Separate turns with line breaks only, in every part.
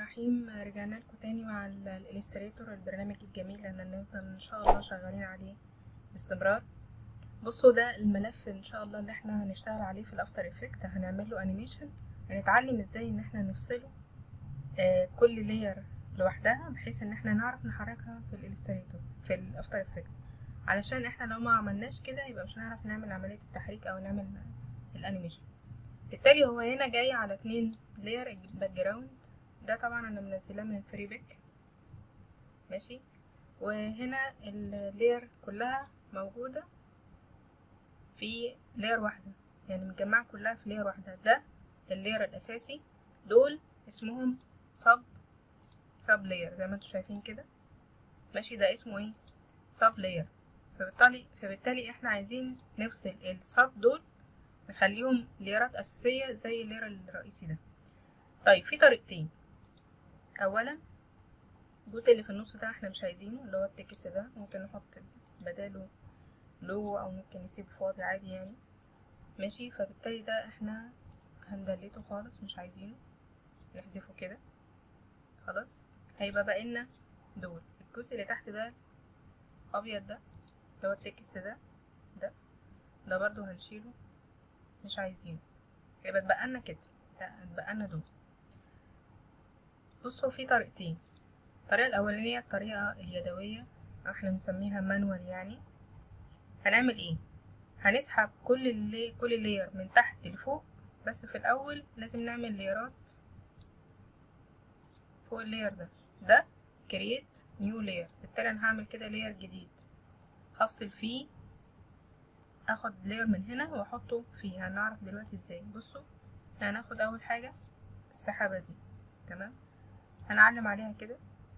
الرحيم رجعنا لكم تاني مع الاليستريتور البرنامج الجميل اللي هنفضل ان شاء الله شغالين عليه باستمرار بصوا ده الملف ان شاء الله اللي احنا هنشتغل عليه في الافتر افكت هنعمل له انيميشن هنتعلم ازاي ان احنا نفصله آه كل لاير لوحدها بحيث ان احنا نعرف نحركها في الاليستريتور في الافتر افكت علشان احنا لو ما عملناش كده يبقى مش هنعرف نعمل عملية التحريك او نعمل الانيميشن بالتالي هو هنا جاي على اتنين لاير باك جراوند ده طبعا انا منزلاه من الفري باك ماشي وهنا اللاير كلها موجودة في لاير واحدة يعني متجمعة كلها في لاير واحدة ده اللاير الاساسي دول اسمهم سب سب لاير زي ما انتم شايفين كده ماشي ده اسمه ايه سب لاير فبالتالي فبالتالي احنا عايزين نفصل السب دول نخليهم ليرات اساسية زي اللير الرئيسي ده طيب في طريقتين اولا الجزء اللي في النص ده احنا مش عايزينه اللي هو التكست ده ممكن نحط بداله لوجو او ممكن نسيبه فاضي عادي يعني ماشي فبالتالي ده احنا هندلته خالص مش عايزينه نحذفه كده خلاص هيبقى بقالنا دول الجزء اللي تحت ده ابيض ده اللي هو التكست ده ده ده برضو هنشيله مش عايزينه يبقى اتبقالنا كده اتبقالنا دول بصوا في طريقتين الطريقة الأولانية الطريقة اليدوية احنا مسميها مانوال يعني هنعمل ايه هنسحب كل اللي كل لاير من تحت لفوق بس في الأول لازم نعمل ليرات فوق اللاير ده ده create new layer بالتالي انا هعمل كده لاير جديد هفصل فيه اخد لاير من هنا واحطه فيه هنعرف دلوقتي ازاي بصوا هناخد اول حاجة السحابة دي تمام هنعلم عليها كده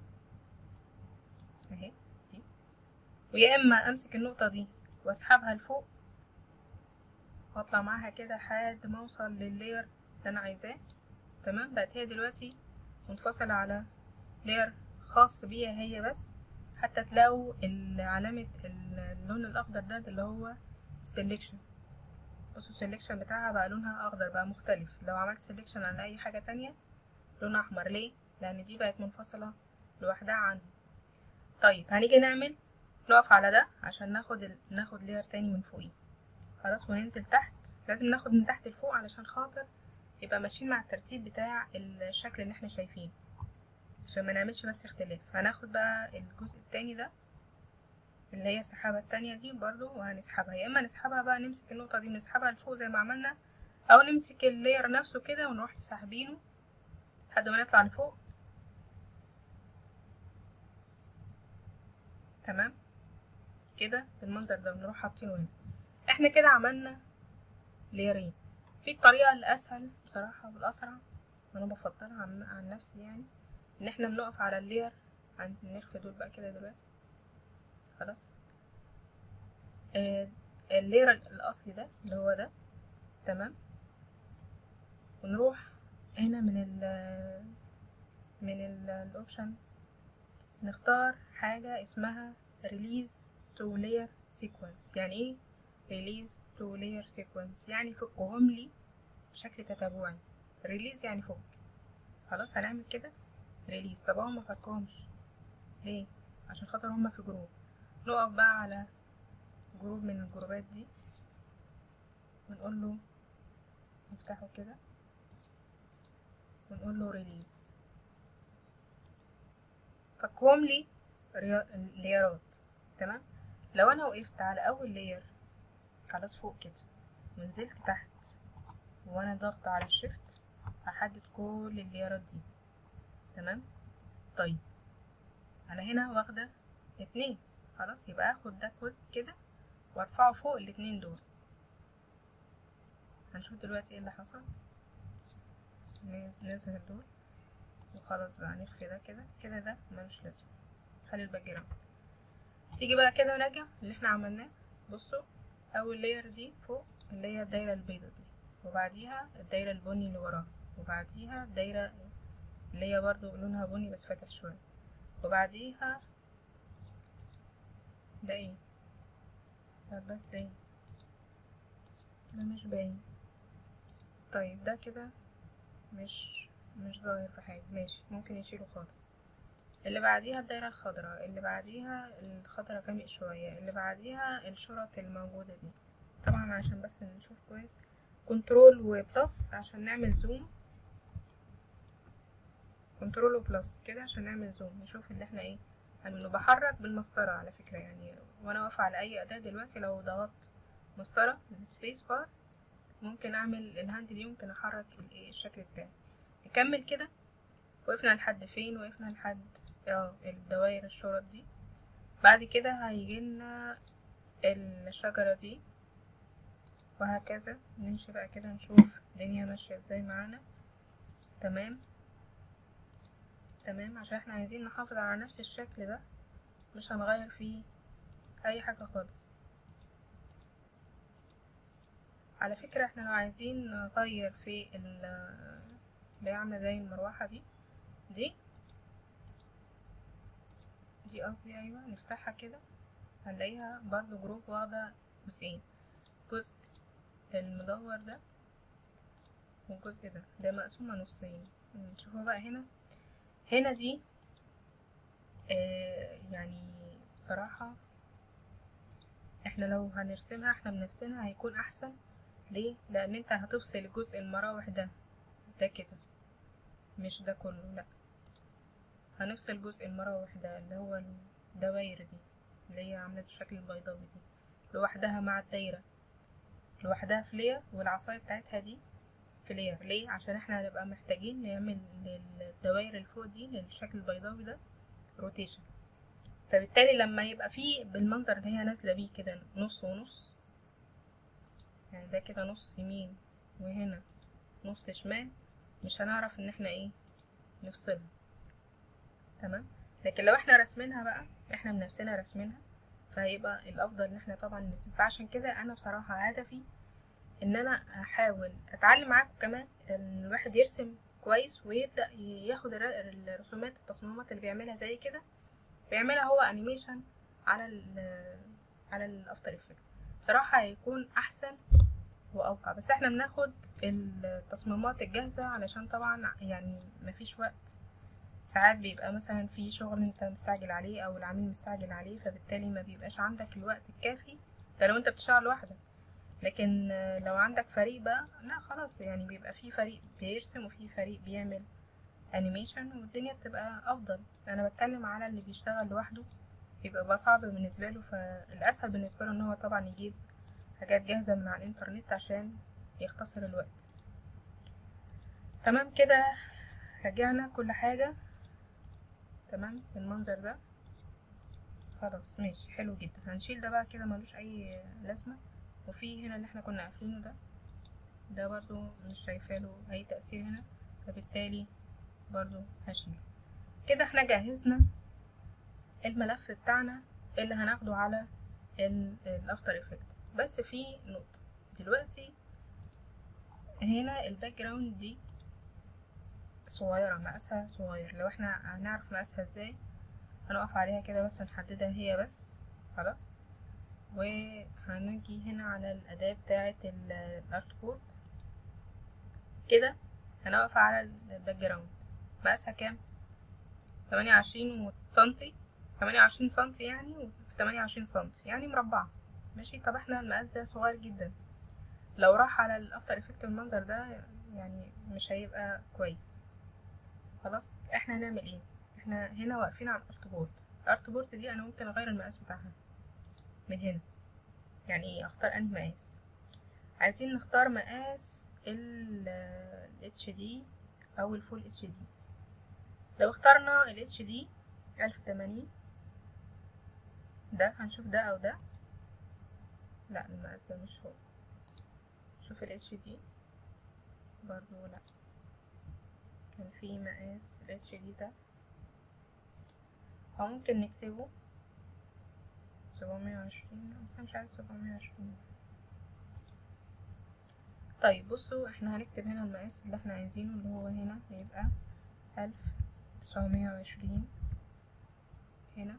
اهي دي ويا اما امسك النقطة دي واسحبها لفوق واطلع معاها كده لحد ما اوصل لللاير اللي انا عايزاه تمام بقت هي دلوقتي منفصلة على لاير خاص بيها هي بس حتى تلاقوا علامة اللون الاخضر ده اللي هو السلكشن بصوا السلكشن بتاعها بقى لونها اخضر بقى مختلف لو عملت سلكشن على اي حاجة تانية لونها احمر ليه لان دي بقت منفصلة لوحدها عنه طيب هنيجي نعمل نقف على ده عشان ناخد ال... ناخد لير تاني من فوقيه خلاص وننزل تحت لازم ناخد من تحت لفوق علشان خاطر يبقى ماشيين مع الترتيب بتاع الشكل اللي احنا شايفينه عشان ما نعملش بس اختلاف هناخد بقى الجزء التاني ده اللي هي السحابة التانية دي برضو وهنسحبها يا اما نسحبها بقى نمسك النقطة دي نسحبها لفوق زي ما عملنا او نمسك اللاير نفسه كده ونروح ساحبينه لحد ما نطلع لفوق تمام كده بالمنظر ده بنروح حاطينه هنا احنا كده عملنا ليرين في الطريقة الاسهل بصراحة والاسرع وانا بفضلها عن, عن نفسي يعني ان احنا بنقف على اللير عند نخفي دول بقى كده دلوقتي خلاص آه اللير الاصلي ده اللي هو ده تمام ونروح هنا من ال من الاوبشن نختار حاجة اسمها release to layer sequence يعني ايه release to layer sequence يعني فكهم لي بشكل تتابعي release يعني فك خلاص هنعمل كده release طب هم مفكهمش ليه عشان خاطر هما في جروب نقف بقى على جروب من الجروبات دي ونقول له نفتحه كده ونقول له ريليز فكهم لي ليرات تمام لو انا وقفت على اول لاير خلاص فوق كده ونزلت تحت وانا ضغط على الشيفت هحدد كل الليرات دي تمام طيب انا هنا واخده اتنين خلاص يبقى اخد ده كود كده وارفعه فوق الاتنين دول هنشوف دلوقتي ايه اللي حصل نظهر دول وخلاص بقى نخفي ده كده كده ده ملوش لازمه خلي الباك جراوند تيجي بقى كده نرجع اللي احنا عملناه بصوا اول لاير دي فوق اللي هي الدايره البيضه دي وبعديها الدايره البني اللي وراها وبعديها الدايره اللي هي برضو لونها بني بس فاتح شويه وبعديها ده ايه ده بس باين ده مش باين طيب ده كده مش مش ظاهر في حاجة ماشي ممكن يشيله خالص اللي بعديها الدايرة الخضراء اللي بعديها الخضراء غامق شوية اللي بعديها الشرط الموجودة دي طبعا عشان بس نشوف كويس كنترول وبلس عشان نعمل زوم كنترول وبلس كده عشان نعمل زوم نشوف اللي احنا ايه يعني بحرك بالمسطرة على فكرة يعني وانا واقفة على اي اداة دلوقتي لو ضغطت مسطرة سبيس بار ممكن اعمل الهاند دي ممكن احرك الايه الشكل بتاعي نكمل كده وقفنا لحد فين وقفنا لحد اه الدوائر الشرط دي بعد كده هيجيلنا الشجرة دي وهكذا نمشي بقى كده نشوف الدنيا ماشية ازاي معانا تمام تمام عشان احنا عايزين نحافظ على نفس الشكل ده مش هنغير فيه اي حاجة خالص على فكرة احنا لو عايزين نغير في اللي هي عاملة زي المروحة دي دي دي قصدي ايوه نفتحها كده هنلاقيها برضو جروب واخدة جزئين جزء المدور ده والجزء ده ده مقسومة نصين نشوفها بقى هنا هنا دي آه يعني بصراحة احنا لو هنرسمها احنا بنفسنا هيكون احسن ليه لان انت هتفصل الجزء المراوح ده ده كده مش ده كله لا هنفصل جزء المراوح ده اللي هو الدواير دي اللي هي عاملة الشكل البيضاوي دي لوحدها مع الدايرة لوحدها فلير والعصاية بتاعتها دي فلير ليه عشان احنا هنبقى محتاجين نعمل للدوائر اللي فوق دي للشكل البيضاوي ده روتيشن فبالتالي لما يبقى فيه بالمنظر اللي هي نازلة بيه كده نص ونص يعني ده كده نص يمين وهنا نص شمال مش هنعرف ان احنا ايه نفصلها تمام لكن لو احنا رسمينها بقى احنا بنفسنا رسمينها فهيبقى الافضل ان احنا طبعا نرسم فعشان كده انا بصراحة هدفي ان انا احاول اتعلم معاكم كمان ان الواحد يرسم كويس ويبدا ياخد الرسومات التصميمات اللي بيعملها زي كده بيعملها هو انيميشن على ال على الافتر افكت بصراحه هيكون احسن واوقع بس احنا بناخد التصميمات الجاهزه علشان طبعا يعني مفيش وقت ساعات بيبقى مثلا في شغل انت مستعجل عليه او العميل مستعجل عليه فبالتالي ما بيبقاش عندك الوقت الكافي ده لو انت بتشتغل لوحدك لكن لو عندك فريق بقى لا خلاص يعني بيبقى في فريق بيرسم وفي فريق بيعمل انيميشن والدنيا بتبقى افضل انا بتكلم على اللي بيشتغل لوحده بيبقى بقى صعب بالنسبه له فالاسهل بالنسبه له ان هو طبعا يجيب حاجات جاهزه من على الانترنت عشان يختصر الوقت تمام كده رجعنا كل حاجه تمام بالمنظر ده خلاص ماشي حلو جدا هنشيل ده بقى كده ملوش اي لازمه وفي هنا اللي احنا كنا قافلينه ده ده برضو مش شايفه له اي تأثير هنا فبالتالي برضو هشيله كده احنا جهزنا الملف بتاعنا اللي هناخده على الافتر افكت بس في نقطة دلوقتي هنا الباك جراوند دي صغيرة مقاسها صغير لو احنا هنعرف مقاسها ازاي هنقف عليها كده بس نحددها هي بس خلاص وهنجي هنا على الأداة بتاعة الارت بورد كده هنقف على الباك جراوند مقاسها كام تمانية وعشرين سنتي تمانية وعشرين سنتي يعني وفي تمانية وعشرين سنتي يعني مربعة ماشي طب احنا المقاس ده صغير جدا لو راح على الافتر افكت المنظر ده يعني مش هيبقى كويس خلاص احنا هنعمل ايه احنا هنا واقفين على الارت بورد الارت بورد دي انا ممكن اغير المقاس بتاعها من هنا يعني ايه اختار انهي مقاس عايزين نختار مقاس ال اتش دي او الفول اتش دي لو اخترنا ال اتش دي الف تمانين ده هنشوف ده او ده لا المقاس ده مش هو شوف ال اتش دي برضو لا كان في مقاس ال اتش دي ده او ممكن نكتبه سبعمية وعشرين بس مش عايز سبعمية وعشرين طيب بصوا احنا هنكتب هنا المقاس اللي احنا عايزينه اللي هو هنا هيبقى ألف تسعمية وعشرين هنا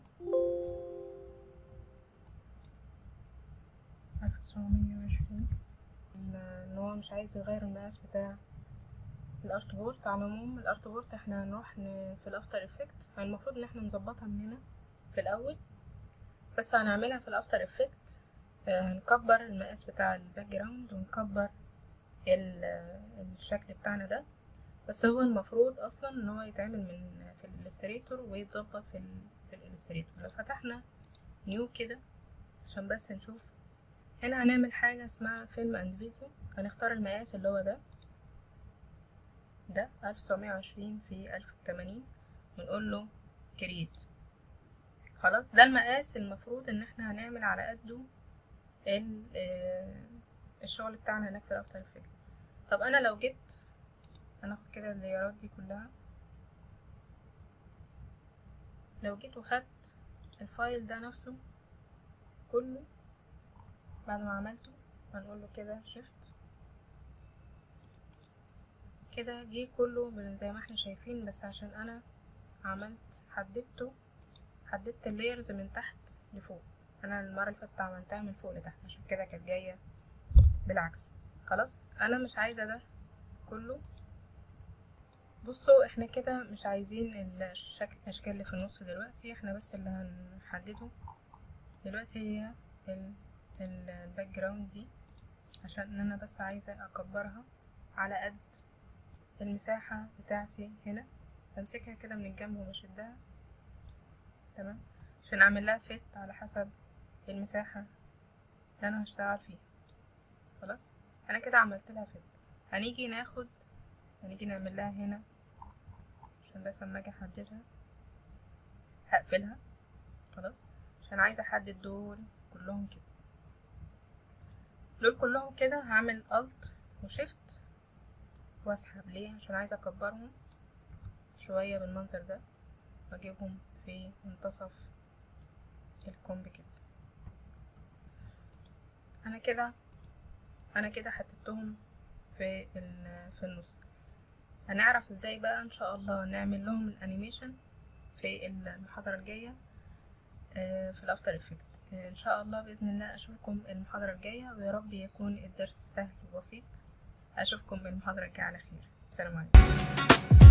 ألف تسعمية وعشرين ان هو مش عايز يغير المقاس بتاع الارت بورت على العموم الارت بورت احنا هنروح ن... في الافتر افكت المفروض ان احنا نظبطها من هنا في الاول بس هنعملها في الافتر افكت آه هنكبر المقاس بتاع الباك جراوند ونكبر ال... الشكل بتاعنا ده بس هو المفروض اصلا ان هو يتعمل من في الالستريتور ويتظبط في ال... في الالستريتور لو فتحنا نيو كده عشان بس نشوف هنا هنعمل حاجة اسمها فيلم اند فيديو هنختار المقاس اللي هو ده ده ألف تسعمية وعشرين في ألف وتمانين ونقول له كريت خلاص ده المقاس المفروض ان احنا هنعمل على قده الشغل بتاعنا هناك في الافتر افكت طب انا لو جيت هناخد كده الليرات دي كلها لو جيت وخدت الفايل ده نفسه كله بعد ما عملته هنقول له كده شيفت كده جه كله زي ما احنا شايفين بس عشان انا عملت حددته حددت اللايرز من تحت لفوق انا المره اللي فاتت عملتها من فوق لتحت عشان كده كانت جايه بالعكس خلاص انا مش عايزه ده كله بصوا احنا كده مش عايزين الشكل الاشكال اللي في النص دلوقتي احنا بس اللي هنحدده دلوقتي هي الباك جراوند دي عشان انا بس عايزه اكبرها على قد المساحه بتاعتي هنا بمسكها كده من الجنب وبشدها تمام عشان اعمل لها فيت على حسب المساحه اللي انا هشتغل فيها خلاص انا كده عملت لها فيت هنيجي ناخد هنيجي نعمل لها هنا عشان بس اما اجي احددها هقفلها خلاص عشان عايزه احدد دول كلهم كده دول كلهم كده هعمل الت وشيفت واسحب ليه عشان عايزه اكبرهم شويه بالمنظر ده واجيبهم في منتصف الكومب كده انا كده انا كده حطيتهم في في النص هنعرف ازاي بقى ان شاء الله نعمل لهم الانيميشن في المحاضره الجايه في الافتر افكت ان شاء الله باذن الله اشوفكم المحاضره الجايه ويا رب يكون الدرس سهل وبسيط اشوفكم المحاضره الجايه على خير السلام عليكم